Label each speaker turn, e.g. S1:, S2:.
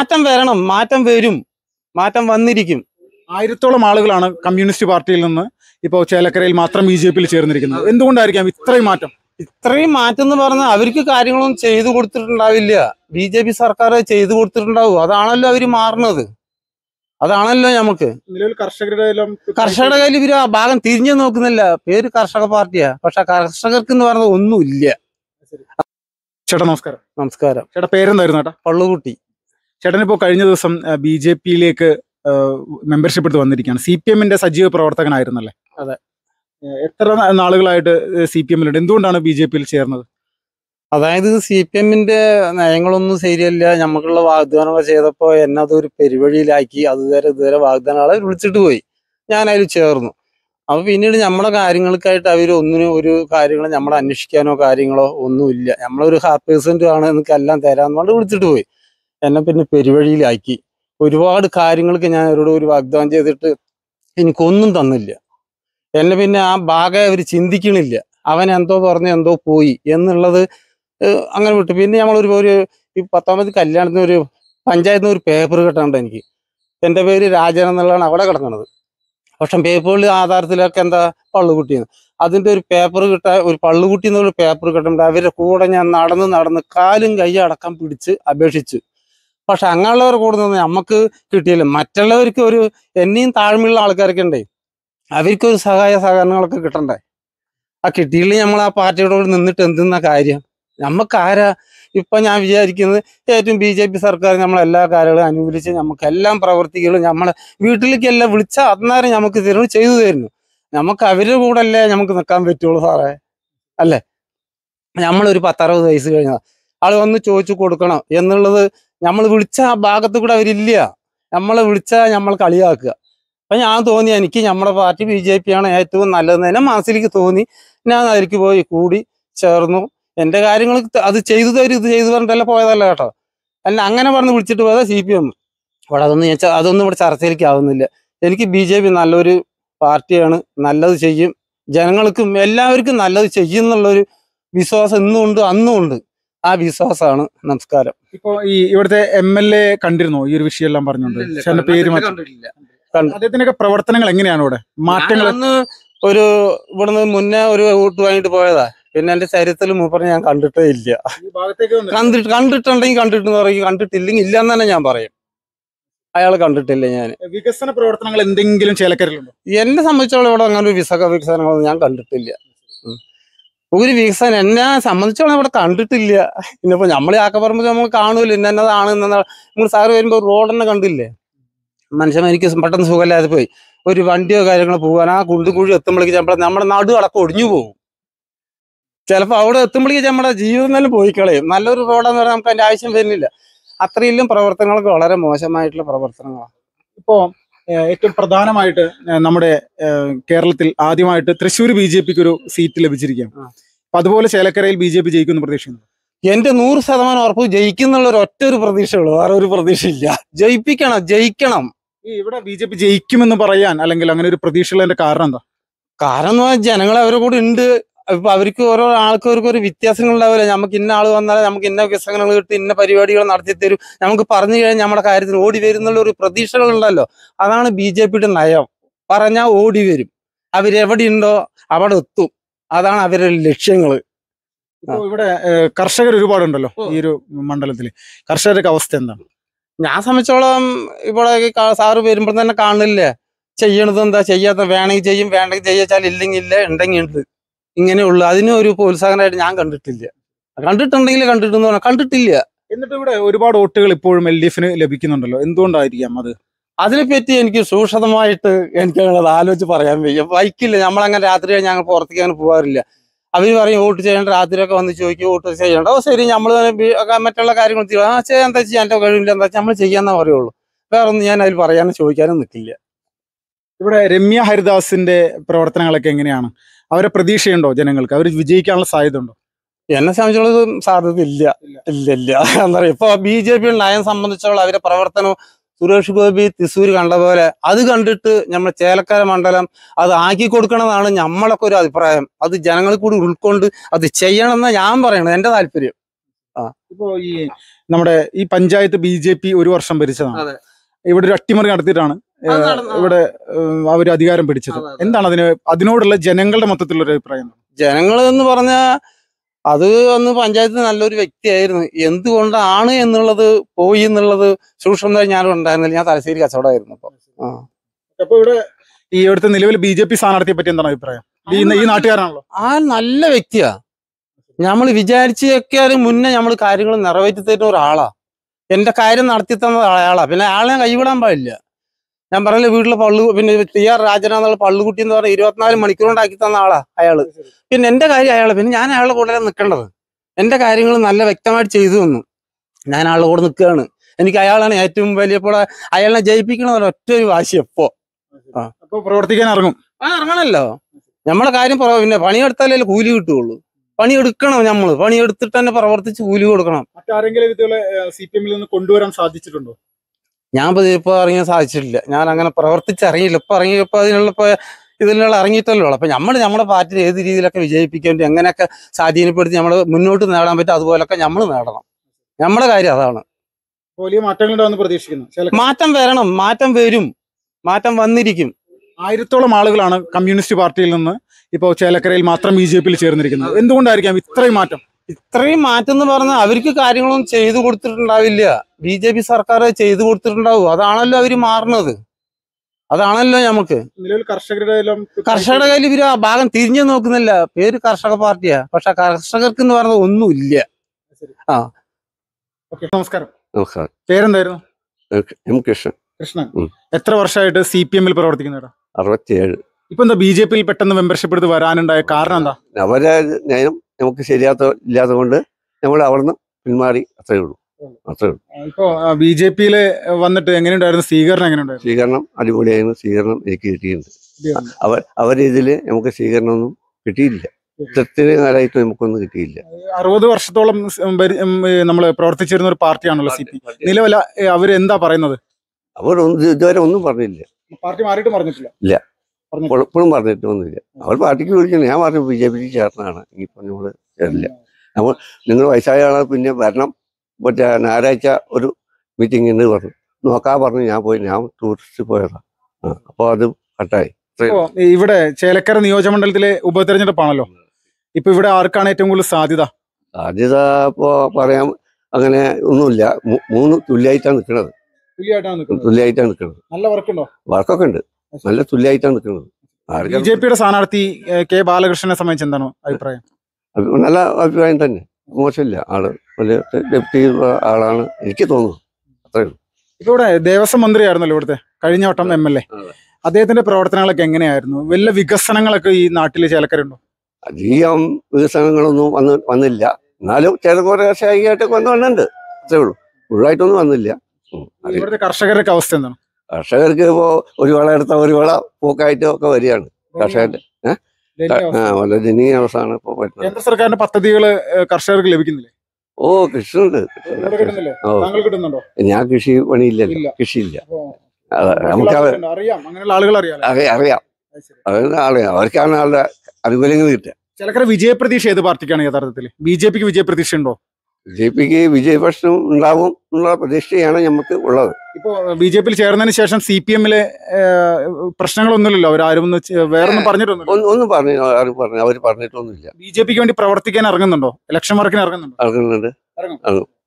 S1: മാറ്റം വരണം മാറ്റം വരും മാറ്റം വന്നിരിക്കും
S2: ആയിരത്തോളം ആളുകളാണ് കമ്മ്യൂണിസ്റ്റ് പാർട്ടിയിൽ നിന്ന് ഇപ്പോൾ ചേലക്കരയിൽ മാത്രം ബി ജെ പിയിൽ ചേർന്നിരിക്കുന്നത് എന്തുകൊണ്ടായിരിക്കാം ഇത്രയും മാറ്റം
S1: ഇത്രയും മാറ്റം എന്ന് പറഞ്ഞാൽ അവർക്ക് കാര്യങ്ങളൊന്നും ചെയ്തു കൊടുത്തിട്ടുണ്ടാവില്ല ബി ജെ പി സർക്കാർ ചെയ്തു കൊടുത്തിട്ടുണ്ടാവും അതാണല്ലോ അവര് മാറുന്നത് അതാണല്ലോ നമുക്ക്
S2: നിലവിൽ കർഷകരുടെ എല്ലാം
S1: കർഷകരുടെ കയ്യിൽ ഇവര് ആ ഭാഗം തിരിഞ്ഞു നോക്കുന്നില്ല പേര് കർഷക പാർട്ടിയാ പക്ഷെ കർഷകർക്ക് എന്ന് പറയുന്നത് ഒന്നുമില്ല
S2: ചേട്ടാ നമസ്കാരം
S1: നമസ്കാരം
S2: ചേട്ടാ പേരെന്തായിരുന്നു ചേട്ടാ
S1: പള്ളുകുട്ടി
S2: ചേട്ടൻ ഇപ്പോൾ കഴിഞ്ഞ ദിവസം ബി ജെ പിയിലേക്ക് മെമ്പർഷിപ്പ് എടുത്ത് വന്നിരിക്കുകയാണ് സി പി എമ്മിന്റെ സജീവ പ്രവർത്തകനായിരുന്നല്ലേ
S1: അതെ.
S2: ഏഹ് എത്ര നാ- നാളുകളായിട്ട് സി പി എമ്മിലുണ്ട് എന്തുകൊണ്ടാണ് ബി ജെ പിയിൽ ചേർന്നത്
S1: അതായത് സി പി എമ്മിന്റെ നയങ്ങളൊന്നും ശരിയല്ല നമുക്കുള്ള വാഗ്ദാനങ്ങൾ ചെയ്തപ്പോ എന്നെ അതൊരു പെരുവഴിയിലാക്കി അതുവരെ ഇതുവരെ വാഗ്ദാനങ്ങളെ വിളിച്ചിട്ട് പോയി ഞാൻ അതിൽ ചേർന്നു അപ്പൊ പിന്നീട് നമ്മളെ കാര്യങ്ങൾക്കായിട്ട് അവർ ഒന്നിനും ഒരു കാര്യങ്ങൾ നമ്മളെ അന്വേഷിക്കാനോ കാര്യങ്ങളോ ഒന്നുമില്ല നമ്മളൊരു ഹാപ്പി പേഴ്സൻ്റ് ആണ് എനിക്ക് എല്ലാം തരാന്ന് പറഞ്ഞ് വിളിച്ചിട്ട് പോയി എന്നെ പിന്നെ പെരുവഴിയിലാക്കി ഒരുപാട് കാര്യങ്ങൾക്ക് ഞാൻ അവരോട് ഒരു വാഗ്ദാനം ചെയ്തിട്ട് എനിക്കൊന്നും തന്നില്ല എന്നെ പിന്നെ ആ ഭാഗം അവർ ചിന്തിക്കണില്ല അവൻ എന്തോ പറഞ്ഞ് എന്തോ പോയി എന്നുള്ളത് ഏഹ് അങ്ങനെ വിട്ടു പിന്നെ നമ്മളൊരു ഒരു ഈ പത്താമത് കല്യാണത്തിന് ഒരു പഞ്ചായത്തിൽ നിന്ന് ഒരു പേപ്പർ കിട്ടാണ്ട് എനിക്ക് എൻ്റെ പേര് രാജൻ എന്നുള്ളതാണ് അവിടെ കിടക്കുന്നത് പക്ഷെ പേപ്പറിൽ ആധാരത്തിലൊക്കെ എന്താ പള്ളുകുട്ടിന്ന് അതിന്റെ ഒരു പേപ്പർ കിട്ടാൻ ഒരു പള്ളുകുട്ടി എന്നുള്ള പേപ്പർ കിട്ടുമ്പോൾ അവരുടെ കൂടെ ഞാൻ നടന്ന് നടന്ന് കാലും കൈ അടക്കം പിടിച്ച് അപേക്ഷിച്ചു പക്ഷെ അങ്ങനെയുള്ളവർ കൂടെ നിന്ന് നമുക്ക് കിട്ടിയില്ല മറ്റുള്ളവർക്ക് ഒരു എന്നെയും താഴ്മയുള്ള ആൾക്കാരൊക്കെ ഉണ്ടേ അവർക്ക് ഒരു സഹായ സഹകരണങ്ങളൊക്കെ കിട്ടണ്ടേ ആ കിട്ടിയില്ല നമ്മൾ ആ പാർട്ടിയോട് നിന്നിട്ട് എന്തെന്ന കാര്യം നമുക്ക് ആരാ ഇപ്പൊ ഞാൻ വിചാരിക്കുന്നത് ഏറ്റവും ബി ജെ പി സർക്കാർ നമ്മളെല്ലാ കാര്യങ്ങളും അനുകൂലിച്ച് നമുക്ക് എല്ലാം പ്രവർത്തികളും നമ്മളെ വീട്ടിലേക്ക് എല്ലാം വിളിച്ചാൽ അന്നേരം നമുക്ക് തരുന്നു ചെയ്തു തരുന്നു നമുക്ക് അവരുടെ കൂടെ അല്ലേ നമുക്ക് നിൽക്കാൻ പറ്റുള്ളൂ സാറേ അല്ലേ നമ്മളൊരു പത്തറുപത് വയസ്സ് കഴിഞ്ഞാൽ ആള് വന്ന് ചോദിച്ചു കൊടുക്കണം എന്നുള്ളത് നമ്മൾ വിളിച്ച ആ ഭാഗത്ത് കൂടെ അവരില്ല നമ്മളെ വിളിച്ചാൽ നമ്മൾ കളിയാക്കുക അപ്പൊ ഞാൻ തോന്നി എനിക്ക് നമ്മുടെ പാർട്ടി ബി ജെ പി ആണ് ഏറ്റവും നല്ലതെന്ന് തന്നെ മനസ്സിലേക്ക് തോന്നി ഞാൻ അതിലേക്ക് പോയി കൂടി ചേർന്നു എന്റെ കാര്യങ്ങൾ അത് ചെയ്തു തരും ഇത് ചെയ്തു പറഞ്ഞിട്ടല്ല പോയതല്ല കേട്ടോ അല്ല അങ്ങനെ പറഞ്ഞ് വിളിച്ചിട്ട് പോയതാ സി പി എം ഇവിടെ അതൊന്നും ഞാൻ ച- അതൊന്നും ഇവിടെ ചർച്ചയിലേക്ക് ആവുന്നില്ല എനിക്ക് ബി ജെ പി നല്ലൊരു പാർട്ടിയാണ് നല്ലത് ചെയ്യും ജനങ്ങൾക്കും എല്ലാവർക്കും നല്ലത് ചെയ്യും എന്നുള്ളൊരു വിശ്വാസം ഇന്നും ഉണ്ട് അന്നും ഉണ്ട് ആ വിശ്വാസമാണ് നമസ്കാരം
S2: ഇപ്പോ ഈ ഇവിടുത്തെ എം എൽ എ കണ്ടിരുന്നോ ഈ ഒരു വിഷയം എല്ലാം പറഞ്ഞുകൊണ്ട് ചേട്ടന്റെ പേര് മാറ്റി അദ്ദേഹത്തിനൊക്കെ പ്രവർത്തനങ്ങൾ എങ്ങനെയാണ് ഇവിടെ മാറ്റങ്ങൾ
S1: ഞാൻ അന്ന് ഒരു ഇവിടുന്ന് മുന്നേ ഒരു വോട്ട് വാങ്ങിട്ട് പോയതാ പിന്നെ എന്റെ ചരിത്രത്തിൽ മൂപ്പറിനെ ഞാൻ കണ്ടിട്ടേ ഇല്ല
S2: ഈ ഭാഗത്തേക്ക് വന്നിട്ട്
S1: കണ്ടിട്ട് കണ്ടിട്ടുണ്ടെങ്കിൽ കണ്ടിട്ടെന്ന് പറയും കണ്ടിട്ടില്ലെങ്കിൽ ഇല്ല എന്ന് തന്നെ ഞാൻ പറയും അയാൾ കണ്ടിട്ടില്ല ഞാൻ
S2: വികസന പ്രവർത്തനങ്ങൾ എന്തെങ്കിലും ചേലക്കരയിലുണ്ടോ
S1: എന്നെ സംബന്ധിച്ചോളം ഇവിടെ അങ്ങനെ ഒരു വിസക വികസനങ്ങളൊന്നും ഞാൻ കണ്ടിട്ടില്ല ഉം. ഒരു വികസനം എന്നെ സംബന്ധിച്ചോളം ഇവിടെ കണ്ടിട്ടില്ല ഇന്നിപ്പോ നമ്മളെ ആക്കപ്പറമ്പ് നമ്മൾ കാണുമല്ലോ ഇന്നതാണ് നമ്മൾ സാറ് വരുമ്പോ റോഡ് തന്നെ കണ്ടില്ലേ മനുഷ്യൻ എനിക്ക് പെട്ടെന്ന് സുഖമില്ലാതെ പോയി ഒരു വണ്ടിയോ കാര്യങ്ങളോ പോകാൻ ആ കുണ്ടും കുഴി എത്തുമ്പോഴേക്ക് നമ്മുടെ നമ്മുടെ നടു അടക്കം ഒടിഞ്ഞു പോകും ചിലപ്പോൾ അവിടെ എത്തുമ്പോഴേക്ക് നമ്മുടെ ജീവിതം തന്നെ പോയി കളയും നല്ലൊരു റോഡാന്ന് പറഞ്ഞാൽ നമുക്ക് അതിന്റെ ആവശ്യം വരുന്നില്ല അത്രയും പ്രവർത്തനങ്ങളൊക്കെ വളരെ മോശമായിട്ടുള്ള പ്രവർത്തനങ്ങളാണ്
S2: ഇപ്പോ ഏഹ്, ഏറ്റവും പ്രധാനമായിട്ട് ഏഹ്, നമ്മുടെ ഏഹ്, കേരളത്തിൽ ആദ്യമായിട്ട് തൃശ്ശൂർ ബി ജെ പിക്ക് ഒരു സീറ്റ് ലഭിച്ചിരിക്കുകയാണ്
S1: ആ.
S2: അപ്പൊ അതുപോലെ ചേലക്കരയിൽ ബി ജെ പി ജയിക്കുമെന്ന് പ്രതീക്ഷിക്കുന്നു
S1: എന്റെ നൂറ് ശതമാനം ഉറപ്പ് ജയിക്കുന്നുള്ള ഒരു ഒറ്റ ഒരു പ്രതീക്ഷയുള്ളൂ വേറെ ഒരു പ്രതീക്ഷയില്ല ജയിപ്പിക്കണം ജയിക്കണം
S2: ഈ ഇവിടെ ബി ജെ പി ജയിക്കുമെന്ന് പറയാൻ അല്ലെങ്കിൽ അങ്ങനെ ഒരു പ്രതീക്ഷയുള്ളതിന്റെ കാരണം എന്താ
S1: കാരണം എന്ന് പറഞ്ഞാൽ ജനങ്ങൾ അവരുടെ കൂടെ ഉണ്ട് ഇപ്പൊ അവർക്ക് ഓരോ ആൾക്കാർക്ക് ഒരു വ്യത്യാസങ്ങൾ ഉണ്ടാവില്ല നമുക്ക് ഇന്ന ആൾ വന്നാൽ നമുക്ക് ഇന്ന വികസനങ്ങൾ കിട്ടും ഇന്ന പരിപാടികൾ നടത്തി തരും നമുക്ക് പറഞ്ഞു കഴിഞ്ഞാൽ നമ്മുടെ കാര്യത്തിന് ഓടി വരുന്നുള്ള ഒരു പ്രതീക്ഷകൾ ഉണ്ടല്ലോ അതാണ് ബി ജെ പിയുടെ നയം പറഞ്ഞാൽ ഓടി വരും അവരെവിടെ ഉണ്ടോ അവിടെ എത്തും അതാണ് അവരുടെ ലക്ഷ്യങ്ങൾ
S2: ഇപ്പോ ഇവിടെ ഏഹ്, കർഷകർ ഒരുപാടുണ്ടല്ലോ
S1: ഓ.
S2: ഈ ഒരു മണ്ഡലത്തിൽ കർഷകരുടെ അവസ്ഥ എന്താണ്
S1: ഞാൻ സംബന്ധിച്ചോളം ഇവിടെ ഈ കാ- സാറ് വരുമ്പോൾ തന്നെ കാണില്ലേ ചെയ്യണത് എന്താ ചെയ്യാത്ത വേണമെങ്കിൽ ചെയ്യും വേണ്ടെങ്കിൽ ചെയ്യാച്ചാൽ ഇല്ലെങ്കിൽ ഇല്ല ഉണ്ടെങ്കിൽ ഉണ്ട് ഇങ്ങനെയുള്ളു അതിന് ഒരു പ്രോത്സാഹനമായിട്ട് ഞാൻ കണ്ടിട്ടില്ല കണ്ടിട്ടുണ്ടെങ്കിൽ കണ്ടിട്ടെന്ന് പറഞ്ഞാൽ കണ്ടിട്ടില്ല
S2: എന്നിട്ട് ഇവിടെ ഒരുപാട് വോട്ടുകൾ ഇപ്പോഴും എൽ ഡി എഫിന് ലഭിക്കുന്നുണ്ടല്ലോ എന്തുകൊണ്ടായിരിക്കാം അത്
S1: അതിനെപ്പറ്റി എനിക്ക് സൂക്ഷ്മമായിട്ട് എനിക്ക് അത് ആലോചിച്ച് പറയാൻ വയ്യ ബൈക്കില്ല നമ്മളങ്ങനെ രാത്രി ഞങ്ങൾ പുറത്തേക്ക് അങ്ങനെ പോകാറില്ല അവർ പറയും വോട്ട് ചെയ്യേണ്ട രാത്രിയൊക്കെ വന്ന് ചോദിക്കും വോട്ട് ചെയ്യണ്ട ഓ ശരി നമ്മൾ മറ്റുള്ള കാര്യങ്ങൾ ചെയ്യും ആ ചെയ്യാൻ എന്താ ചെയ്യാൻ എൻ്റെ കഴിവില്ല എന്താ നമ്മൾ ചെയ്യാന്നേ പറയുള്ളൂ വേറെ ഒന്നും ഞാൻ അതിൽ പറയാനും ചോദിക്കാനും നിൽക്കില്ല
S2: ഇവിടെ രമ്യ ഹരിദാസിന്റെ പ്രവർത്തനങ്ങളൊക്കെ എങ്ങനെയാണ് അവരെ പ്രതീക്ഷയുണ്ടോ ജനങ്ങൾക്ക് അവർ വിജയിക്കാനുള്ള സാധ്യത ഉണ്ടോ
S1: എന്നെ സംബന്ധിച്ചോളം സാധ്യത ഇല്ല
S2: ഇല്ല.
S1: ഇല്ല ഇല്ല എന്താ പറയുക ഇപ്പൊ ബി ജെ പി നയം സംബന്ധിച്ചോളം അവരുടെ പ്രവർത്തനം സുരേഷ് ഗോപി തൃശ്ശൂർ കണ്ട പോലെ അത് കണ്ടിട്ട് നമ്മൾ ചേലക്കര മണ്ഡലം അത് ആക്കി കൊടുക്കണമെന്നാണ് നമ്മളൊക്കെ ഒരു അഭിപ്രായം അത് ജനങ്ങൾ കൂടി ഉൾക്കൊണ്ട് അത് ചെയ്യണമെന്ന് ഞാൻ പറയണത് എന്റെ താല്പര്യം
S2: ഇപ്പോ ഈ നമ്മുടെ ഈ പഞ്ചായത്ത് ബി ജെ പി ഒരു വർഷം ഭരിച്ചതാണ്
S1: അതെ.
S2: ഇവിടെ ഒരു അട്ടിമറി നടത്തിയിട്ടാണ്
S1: അത്
S2: ഏഹ്,
S1: നടന്ന-
S2: ഇവിടെ അവർ അധികാരം പിടിച്ചത്
S1: അതെ, അതെ.
S2: എന്താണ് അതിന് അതിനോടുള്ള ജനങ്ങളുടെ മൊത്തത്തിലുള്ള ഒരു അഭിപ്രായം
S1: ജനങ്ങൾ എന്ന് പറഞ്ഞ അത് അന്ന് പഞ്ചായത്ത് നല്ലൊരു വ്യക്തിയായിരുന്നു എന്തുകൊണ്ടാണ് എന്നുള്ളത് പോയി എന്നുള്ളത് സൂക്ഷ്മത ഞാൻ ഉണ്ടായിരുന്നില്ല ഞാൻ തലശ്ശേരി കച്ചവടമായിരുന്നു അപ്പൊ ആ.
S2: അപ്പൊ ഇവിടെ ഈ ഇവിടുത്തെ നിലവിൽ ബി ജെ പി സ്ഥാനാർത്ഥിയെ പറ്റി എന്താണ് അഭിപ്രായം ഈ ഈ നാട്ടുകാരാണല്ലോ
S1: ആ നല്ല വ്യക്തിയാ നമ്മൾ വിചാരിച്ചൊക്കെ മുന്നേ നമ്മൾ കാര്യങ്ങൾ നിറവേറ്റി തരുന്ന ഒരാളാ എന്റെ കാര്യം നടത്തി തന്നത് അയാളാ പിന്നെ അയാളെ ഞാൻ കൈവിടാൻ പാടില്ല ഞാൻ പറഞ്ഞില്ല വീട്ടിലെ പള്ളു പിന്നെ ടി ആർ രാജനാന്നുള്ള പള്ളുകുട്ടി എന്ന് പറഞ്ഞ ഇരുപത്തിനാല് മണിക്കൂർ കൊണ്ടാക്കി തന്ന ആളാ അയാള് പിന്നെ എന്റെ കാര്യം അയാള് പിന്നെ ഞാൻ അയാളുടെ കൂടെ നിൽക്കേണ്ടത് എന്റെ കാര്യങ്ങൾ നല്ല വ്യക്തമായിട്ട് ചെയ്തു തന്നു ഞാൻ അയാളുടെ കൂടെ നിൽക്കുകയാണ് എനിക്ക് അയാളാണ് ഏറ്റവും വലിയ ഇപ്പോൾ അയാളെ ജയിപ്പിക്കണമെന്ന് ഒറ്റ ഒരു വാശി എപ്പോ
S2: അപ്പൊ പ്രവർത്തിക്കാൻ ഇറങ്ങും
S1: ആ ഇറങ്ങണല്ലോ നമ്മളെ കാര്യം പറ- പിന്നെ പണിയെടുത്താലേ കൂലി കിട്ടുള്ളൂ പണിയെടുക്കണം നമ്മള് പണിയെടുത്തിട്ട് തന്നെ പ്രവർത്തിച്ച് കൂലി കൊടുക്കണം
S2: മറ്റാരെങ്കിലും ഇതുപോലെ സി പി എമ്മിൽ നിന്ന് കൊണ്ടുവരാൻ സാധിച്ചിട്ടുണ്ടോ
S1: ഞാൻ ഇപ്പൊ ഇപ്പൊ ഇറങ്ങാൻ സാധിച്ചിട്ടില്ല ഞാൻ അങ്ങനെ പ്രവർത്തിച്ച് ഇറങ്ങിയില്ല ഇപ്പൊ ഇറങ്ങിയപ്പോ അതിനുള്ള ഇപ്പൊ ഇതിനുള്ള ഇറങ്ങിയിട്ടല്ലോ ഉള്ളൂ. അപ്പൊ നമ്മൾ നമ്മുടെ പാർട്ടിയിൽ ഏത് രീതിയിലൊക്കെ വിജയിപ്പിക്കാൻ വേണ്ടി എങ്ങനെയൊക്കെ സ്വാധീനപ്പെടുത്തി നമ്മൾ മുന്നോട്ട് നേടാൻ പറ്റും അതുപോലൊക്കെ നമ്മൾ നേടണം നമ്മുടെ കാര്യം അതാണ്
S2: വലിയ മാറ്റങ്ങളുണ്ടാവുമെന്ന് പ്രതീക്ഷിക്കുന്നു ചില
S1: മാറ്റം വരണം മാറ്റം വരും മാറ്റം വന്നിരിക്കും
S2: ആയിരത്തോളം ആളുകളാണ് കമ്മ്യൂണിസ്റ്റ് പാർട്ടിയിൽ നിന്ന് ഇപ്പോൾ ചേലക്കരയിൽ മാത്രം ബി ജെ പിയിൽ ചേർന്നിരിക്കുന്നത് എന്തുകൊണ്ടായിരിക്കാം ഇത്രയും മാറ്റം
S1: ഇത്രയും മാറ്റം എന്ന് പറഞ്ഞാൽ അവർക്ക് കാര്യങ്ങളൊന്നും ചെയ്തു കൊടുത്തിട്ടുണ്ടാവില്ല ബി ജെ പി സർക്കാർ ചെയ്തു കൊടുത്തിട്ടുണ്ടാവും അതാണല്ലോ അവര് മാറുന്നത് അതാണല്ലോ നമുക്ക്
S2: നിലവിൽ കർഷകരുടെ എല്ലാം
S1: കർഷകരുടെ കയ്യിൽ ഇവര് ആ ഭാഗം തിരിഞ്ഞു നോക്കുന്നില്ല പേര് കർഷക പാർട്ടിയാ പക്ഷെ കർഷകർക്ക് എന്ന് പറയുന്നത് ഒന്നുമില്ല
S2: ഓക്കേ, നമസ്കാരം
S3: നമസ്കാരം
S2: പേരെന്തായിരുന്നു
S3: എം കൃഷ്ണൻ
S2: കൃഷ്ണൻ
S3: ഉം.
S2: എത്ര വർഷമായിട്ട് സി പി എമ്മിൽ പ്രവർത്തിക്കുന്നവരാ
S3: അറുപത്തിയേഴ്
S2: ഇപ്പൊ എന്താ ബി ജെ പിയിൽ പെട്ടെന്ന് മെമ്പർഷിപ്പ് എടുത്ത് വരാനുണ്ടായ കാരണം എന്താ
S3: അവരെ നയം നമുക്ക് ശരിയാത്ത ഇല്ലാത്തത് കൊണ്ട് നമ്മൾ അവിടുന്ന് പിന്മാറി അത്രേ ഉള്ളൂ അത്രേ ഉള്ളൂ
S2: ഇപ്പോ ബി ജെ പിയിൽ വന്നിട്ട് എങ്ങനെയുണ്ടായിരുന്നു സ്വീകരണം എങ്ങനെയുണ്ടായിരുന്നു
S3: സ്വീകരണം അടിപൊളിയായിരുന്നു സ്വീകരണം എനിക്ക് കിട്ടിയിട്ടുണ്ട് അവർ അവരിതില് നമുക്ക് സ്വീകരണമൊന്നും കിട്ടിയില്ല ഇത്രത്തിന് കാലമായിട്ട് നമുക്കൊന്നും കിട്ടിയില്ല
S2: അറുപത് വർഷത്തോളം നമ്മൾ പ്രവർത്തിച്ചിരുന്ന ഒരു പാർട്ടിയാണല്ലോ സി പി നിലവിൽ അവർ എന്താ പറയുന്നത്
S3: അവർ ഒന്നും ഇതുവരെ ഒന്നും പറഞ്ഞില്ല
S2: പാർട്ടി മാറിയിട്ട് പറഞ്ഞിട്ടില്ല
S3: ഇല്ല.
S2: പറഞ്ഞിട്ടില്ല.
S3: ഇപ്പോൾ- ഇപ്പോഴും പറഞ്ഞിട്ടൊന്നുമില്ല അവർ പാർട്ടിക്ക് വിളിക്കണം ഞാൻ പറഞ്ഞു ബി ജെ പിക്ക് ചേർന്നതാണ് ഇനിയിപ്പോൾ നമ്മൾ ചേരില്ല അപ്പോൾ നിങ്ങൾ വയസ്സായ ആളെ പിന്നെ വരണം മറ്റേ ഞായറാഴ്ച ഒരു മീറ്റിംഗ് ഉണ്ട് പറഞ്ഞു നോക്കാൻ പറഞ്ഞു ഞാൻ പോയി ഞാൻ ടൂറിസ്റ്റ് പോയതാ ആ, അപ്പോൾ അത് കട്ടായി
S2: ഇപ്പോ ഇവിടെ ചേലക്കര നിയോജകമണ്ഡലത്തിലെ ഉപതെരഞ്ഞെടുപ്പാണല്ലോ ഇപ്പൊ ഇവിടെ ആർക്കാണ് ഏറ്റവും കൂടുതൽ സാധ്യത
S3: സാധ്യത ഇപ്പോൾ പറയാൻ അങ്ങനെ ഒന്നുമില്ല മൂ- മൂന്ന് തുല്യമായിട്ടാണ് നിൽക്കുന്നത്
S2: തുല്യമായിട്ടാണ് നിൽക്കുന്നത്
S3: തുല്യമായിട്ടാണ് നിൽക്കുന്നത്
S2: നല്ല വർക്കുണ്ടോ
S3: വർക്കൊക്കെ ഉണ്ട് നല്ല തുല്യമായിട്ടാണ് നിൽക്കുന്നത്
S2: ബി
S3: ആർക്കും
S2: ജെ പിയുടെ സ്ഥാനാർത്ഥി ഏ, കെ ബാലകൃഷ്ണനെ സംബന്ധിച്ച് എന്താണ് അഭിപ്രായം
S3: അത് നല്ല അഭിപ്രായം തന്നെ മോശമില്ല ആള് വലിയ ഡെപ്യൂട്ടി ആളാണ് എനിക്ക് തോന്നുന്നു അത്രേ ഉള്ളൂ
S2: ഇപ്പൊ ഇവിടെ ദേവസ്വം മന്ത്രിയായിരുന്നല്ലോ ഇവിടുത്തെ കഴിഞ്ഞ വട്ടം എം എൽ എ
S3: അതെ.
S2: അദ്ദേഹത്തിന്റെ പ്രവർത്തനങ്ങളൊക്കെ എങ്ങനെയായിരുന്നു വല്ല വികസനങ്ങളൊക്കെ ഈ നാട്ടിലെ ചേലക്കരുണ്ടോ
S3: അധികം വികസനങ്ങളൊന്നും വന്ന് വന്നില്ല എന്നാലും ചില കുറെ ശായികമായിട്ടൊക്കെ വന്ന് വന്നിട്ടുണ്ട് അത്രേ ഉള്ളൂ മുഴുവായിട്ടൊന്നും വന്നില്ല ഉം. അത്
S2: ഇവിടുത്തെ കർഷകരുടെ അവസ്ഥ എന്താണ്
S3: കർഷകർക്ക് ഇപ്പോ ഒരു വിള എടുത്ത ഒരു വിള പൂക്കായിട്ടും ഒക്കെ വരികയാണ് കർഷകരുടെ
S2: ദയനീയ
S3: ആ
S2: അവസ്ഥ.
S3: വളരെ ദയനീയ അവസ്ഥയാണ് ഇപ്പൊ വരുന്നത്
S2: കേന്ദ്ര സർക്കാരിന്റെ പദ്ധതികൾ കർഷകർക്ക് ലഭിക്കുന്നില്ലേ
S3: ഓ കൃഷിയുണ്ട്
S2: ഇവിടെ കിട്ടുന്നില്ലേ
S3: ഓ
S2: താങ്കൾ കിട്ടുന്നുണ്ടോ
S3: ഞാൻ കൃഷി പണിയില്ലല്ലോ
S2: ഇല്ല.
S3: കൃഷിയില്ല
S2: അപ്പോ
S3: അതെ,
S2: ബാക്കിയുള്ള
S3: നമുക്ക് അത്
S2: ആളുകളുണ്ട്, അറിയാം അങ്ങനെയുള്ള ആളുകൾ അറിയാം
S3: അറിയാം അറിയാം അതാണ് അറിയാം അവർക്കാണ് ആളുടെ ആനുകൂല്യങ്ങൾ കിട്ടുക
S2: ചിലക്കര വിജയപ്രതീക്ഷ ഏത് പാർട്ടിക്കാണ് യഥാർത്ഥത്തിൽ ബി ജെ പിക്ക് വിജയപ്രതീക്ഷ ഉണ്ടോ
S3: ബി ജെ പിക്ക് വിജയപക്ഷം ഉണ്ടാവും എന്നുള്ള പ്രതീക്ഷയാണ് നമുക്ക് ഉള്ളത്
S2: ഇപ്പോ ബി ജെ പിയിൽ ചേർന്നതിന് ശേഷം സി പി എമ്മിലെ പ്രശ്നങ്ങളൊന്നുമില്ലല്ലോ അവരാരും ഒന്ന് ചെ- വേറൊന്നും പറഞ്ഞിട്ടൊന്നുമില്ല
S3: ഒന്നും ഒന്നും പറഞ്ഞു ആരും പറഞ്ഞു അവർ പറഞ്ഞിട്ടൊന്നുമില്ല
S2: ബി ജെ പിക്ക് വേണ്ടി പ്രവർത്തിക്കാൻ ഇറങ്ങുന്നുണ്ടോ ഇലക്ഷൻ വർക്കിന് ഇറങ്ങുന്നുണ്ടോ
S3: ഇറങ്ങുന്നുണ്ട്
S2: ഇറങ്ങും.
S3: ഇറങ്ങും